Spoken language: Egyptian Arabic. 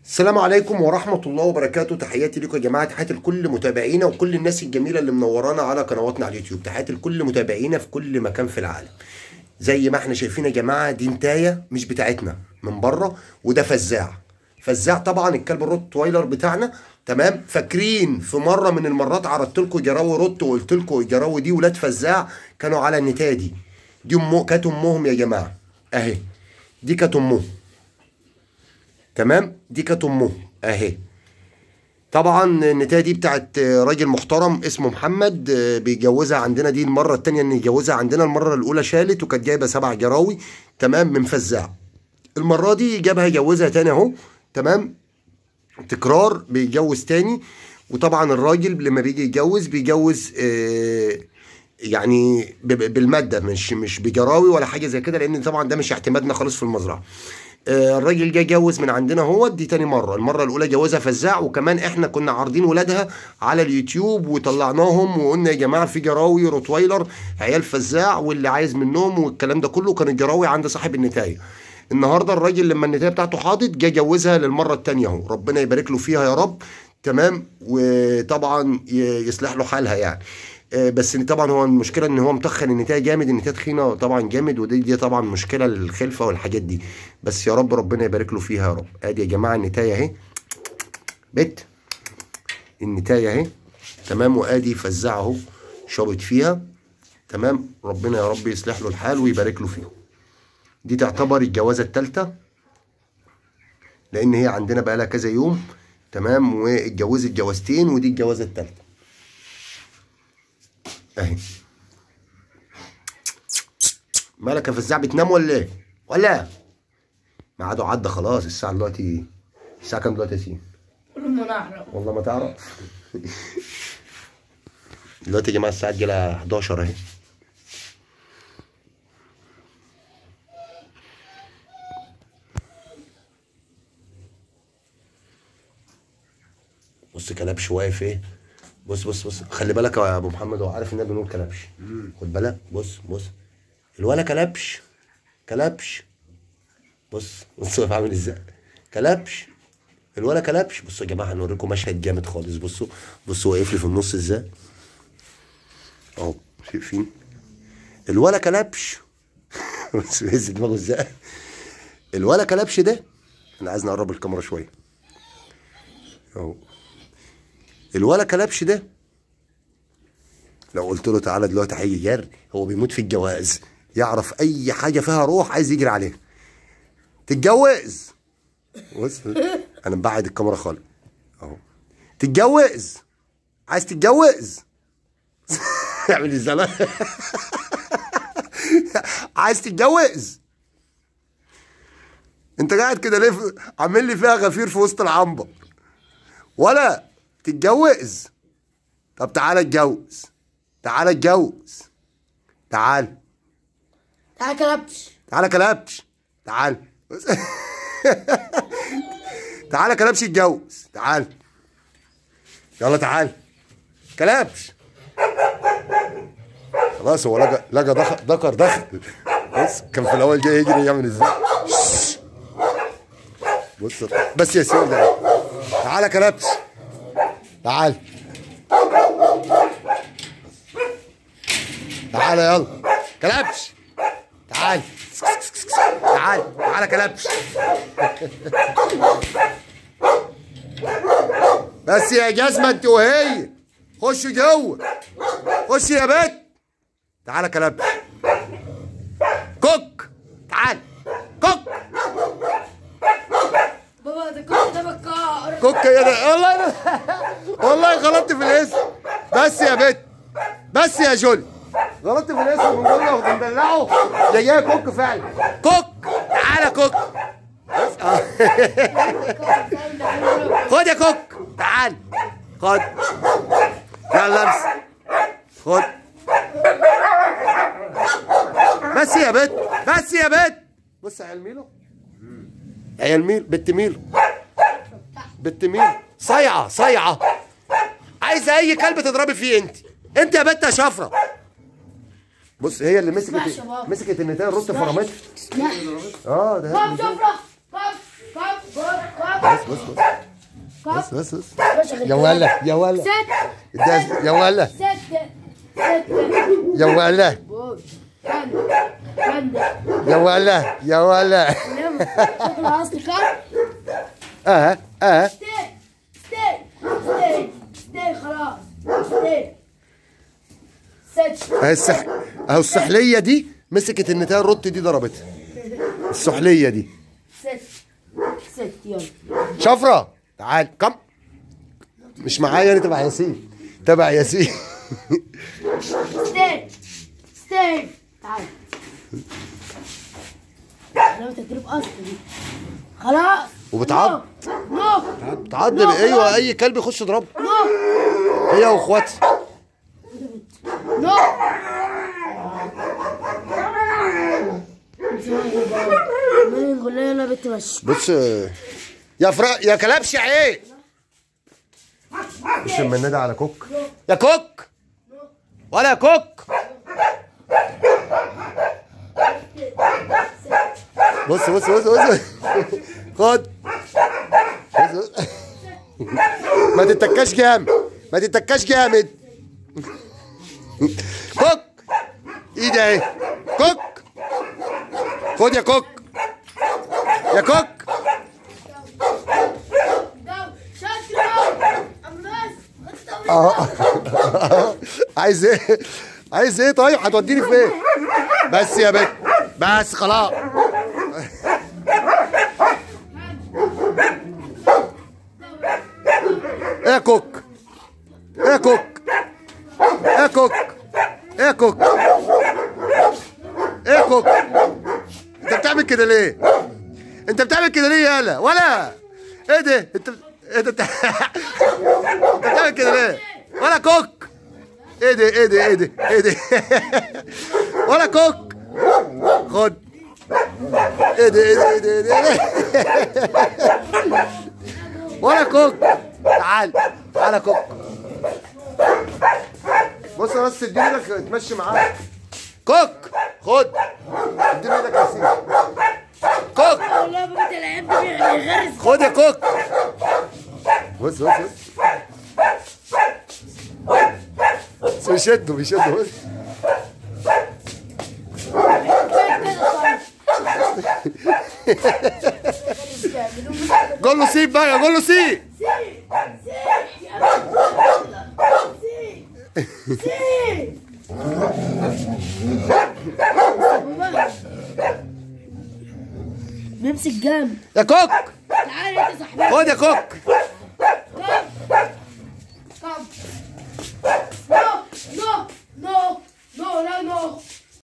السلام عليكم ورحمة الله وبركاته تحياتي لكم يا جماعة تحياتي لكل متابعينا وكل الناس الجميلة اللي منورانا على قنواتنا على اليوتيوب تحياتي لكل متابعينا في كل مكان في العالم زي ما احنا شايفين يا جماعة دي نتاية مش بتاعتنا من بره وده فزاع فزاع طبعا الكلب الروت وايلر بتاعنا تمام فاكرين في مرة من المرات عرضت لكم جراوي روت وقلت لكم الجراوي دي ولاد فزاع كانوا على النتاية دي دي امه كانت امهم يا جماعة اهي دي كانت امهم تمام دي كانت امه اهي طبعا النتايه دي بتاعت راجل محترم اسمه محمد بيجوزها عندنا دي المره الثانيه ان يجوزها عندنا المره الاولى شالت وكانت جايبه سبع جراوي تمام من فزاع المره دي جابها يجوزها تاني اهو تمام تكرار بيجوز تاني وطبعا الراجل لما بيجي يتجوز بيجوز آه يعني ب- بالماده مش مش بجراوي ولا حاجه زي كده لان طبعا ده مش اعتمادنا خالص في المزرعه آه، الراجل جه جوز من عندنا هو دي تاني مره المره الاولى جوزها فزاع وكمان احنا كنا عارضين ولادها على اليوتيوب وطلعناهم وقلنا يا جماعه في جراوي روتويلر عيال فزاع واللي عايز منهم والكلام ده كله كان الجراوي عند صاحب النتايه النهارده الراجل لما النتايه بتاعته حاضت جه جوزها للمره الثانيه اهو ربنا يبارك له فيها يا رب تمام وطبعا ي- يصلح له حالها يعني آه، بس إن طبعا هو المشكله ان هو متخن النتايه جامد النتايه تخينه طبعا جامد ودي دي طبعا مشكله للخلفه والحاجات دي بس يا رب ربنا يبارك له فيها يا رب ادي يا جماعه النتايه اهي بت النتايه اهي تمام وادي فزعه اهو شابط فيها تمام ربنا يا رب يصلح له الحال ويبارك له فيهم دي تعتبر الجوازه الثالثه لان هي عندنا بقى لها كذا يوم تمام واتجوزت جوازتين ودي الجوازه الثالثه اهي مالك يا فزاع بتنام ولا ايه؟ ولا ميعاده عدى خلاص الساعة دلوقتي الساعة كام دلوقتي يا سين؟ كل ما نعرف والله ما تعرف دلوقتي يا جماعة الساعة جالها 11 اهي بص كلبش واقف ايه بص بص بص خلي بالك يا ابو محمد هو عارف ان احنا بنقول كلبش خد بالك بص بص الولا كلبش كلبش بص بص واقف عامل ازاي كلبش الولا كلبش بصوا يا جماعه هنوريكم مشهد جامد خالص بصوا بصوا واقف لي في النص ازاي اهو شايفين الولا كلبش بص بيهز دماغه ازاي الولا كلبش ده انا عايز نقرب الكاميرا شويه اهو الولا كلبش ده لو قلت له تعالى دلوقتي هيجي جري هو بيموت في الجواز يعرف اي حاجه فيها روح عايز يجري عليها تتجوز بص انا مبعد الكاميرا خالص اهو تتجوز عايز تتجوز اعمل ازاي عايز تتجوز انت قاعد كده ليه في- عامل لي فيها غفير في وسط العنبر ولا تتجوز طب تعالى اتجوز تعالى اتجوز تعال تعال كلبش تعالى كلبش تعال تعالى كلبش اتجوز تعال يلا تعال كلبش خلاص هو لقى لقى دخل ذكر دخل بص كان في الاول جاي يجري يعمل ازاي شش. بص بس يا سيدي ده تعالى كلبش تعال تعال يلا كلبش تعال تعال تعال كلبش بس يا جزمة انت وهي خش جوه خش يا بت تعال كلبش كوك تعال كوك بابا ده كل ده بكار كوك يا ده والله أنا والله غلطت في الاسم بس يا بت بس يا جولي غلطت في الاسم ونقول وندلعه ده جاي كوك فعلا كوك تعالى كوك بس آه. خد يا كوك تعال خد يلا امسك خد بس يا بت بس يا بت بص يا عيال ميلو عيال ميل بنت ميلو بنت ميلو صيعه صيعه عايزه اي كلب تضربي فيه انت انت يا بنت يا شفره بص هي اللي اسمع يا مسكت شباب. مسكت النتايه الرط فرمتها اسمع اه ده باب شفرة باب باب باب باب بس بس بس كف بس بس بس باشا يا ولا يا ولا ست ده- يا ولا ست ست يا ولا بوي كندا كندا يا ولا يا ولا لما شوف الاصل كم اه اه ستي ستي ستي ستي خلاص ستي ست اهي السح اهو السحليه دي مسكت النتايه الرط دي ضربتها السحليه دي ست ست يلا شفره تعال كم مش معايا انا تبع ياسين تبع ياسين ستي ستي تعال لو تدريب اصل دي خلاص وبتعض. نو تعضل ايوه اي كلب يخش يضربه نو هي واخواتها نو مين نقول لها انا بنت ماشي بص يا فرا يا كلبش عيب مش لما نادى على كوك يا كوك ولا يا كوك بص بص بص بص خد بص بص. ما تتكاش جامد ما تتكاش جامد كوك ايدي اهي كوك خد يا كوك يا كوك شاطر امراس اه عايز ايه عايز ايه طيب هتوديني فين بس يا بنت بس خلاص ايه يا كوك ايه يا كوك ايه يا كوك ايه يا كوك ايه يا كوك انت بتعمل كده ليه انت بتعمل كده ليه يالا ولا ايه ده انت ايه ده انت انت بتعمل كده ليه ولا كوك ايه ده ايه ده ايه ده ايه ده ولا كوك خد ايه ده ايه ده ايه ده, إيه ده؟ ولا كوك تعال تعال يا كوك بص بس اديني ايدك تمشي معاه كوك خد اديني ايدك يا سيدي كوك والله بنت العيب ده بيغرس خد يا كوك بص بص بص بس بيشدوا بيشدوا بص قول له سيب بقى قول له سيب بيمسك جامد يا كوك تعال انت صاحبي خد يا كوك كم